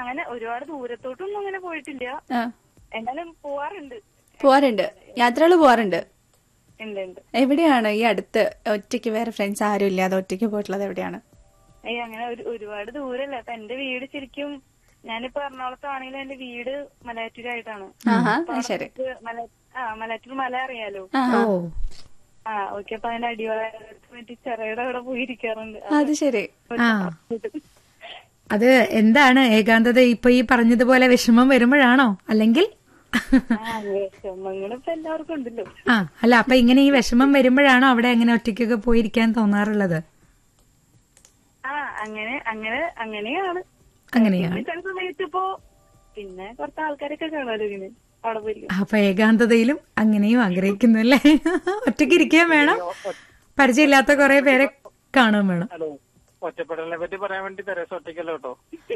അങ്ങനെ ഒരുപാട് ദൂരത്തോട്ടൊന്നും അങ്ങനെ പോയിട്ടില്ല ആ എന്നാലും പോവാറുണ്ട് പോവാറുണ്ട് യാത്രകൾ പോവാറുണ്ട് ഉണ്ട് ഉണ്ട് എവിടെയാണ് ഈ അടുത്ത് ഒറ്റയ്ക്ക് വേറെ ഫ്രണ്ട്സ് ആരും ഇല്ലാതെ ഒറ്റയ്ക്ക് പോയിട്ടുള്ളത് എവിടെയാണ് ഏയ് അങ്ങനെ ഒരു ഒരുപാട് ദൂരല്ല അപ്പൊ എന്റെ വീട് ശരിക്കും ഞാനിപ്പോ എറണാകുളത്താണെങ്കിലും എന്റെ വീട് മലയാറ്റൂരായിട്ടാണ് ആഹാ അപ്പൊ ആ, അവിടെ ശരി പോയിട്ട് മല ആ മലയാറ്റൂർ മല അറിയാലോ ആഹാ ഓ ആ ഓക്കെ അപ്പൊ അതിന്റെ അടിവാരത്ത് വേണ്ടി ചെറയുടെ അവിടെ പോയിരിക്കാറുണ്ട് അത് ശരി ആ അത് എന്താണ് ഏകാന്തത ഇപ്പൊ ഈ പറഞ്ഞതുപോലെ വിഷമം വരുമ്പോഴാണോ അല്ലെങ്കിൽ ആ വിഷമങ്ങൾ ഇപ്പൊ എല്ലാവർക്കും ഉണ്ടല്ലോ ആ അല്ല അപ്പൊ ഇങ്ങനെ ഈ വിഷമം വരുമ്പോഴാണോ അവിടെ അങ്ങനെ ഒറ്റയ്ക്കൊക്കെ പോയിരിക്കാൻ തോന്നാറുള്ളത് ആ അങ്ങനെ അങ്ങനെ അങ്ങനെയാണ് അങ്ങനെയാണ് പിന്നെ ചില സമയത്ത് ഇപ്പോ പിന്നെ കുറച്ച് ആൾക്കാരൊക്കെ കാണുമല്ലോ ഇങ്ങനെ അവിടെ പോയിരിക്കും അപ്പൊ ഏകാന്തതയിലും അങ്ങനെയും ആഗ്രഹിക്കുന്നു അല്ലേ ഒറ്റയ്ക്ക് ഇരിക്കാൻ വേണം പരിചയമില്ലാത്ത കുറെ പേരെ കാണുകയും വേണം ഹലോ ഒറ്റപ്പെടലിനെ പറ്റി പറയാൻ വേണ്ടി തെരേസ ഒറ്റയ്ക്കല്ലോ കേട്ടോ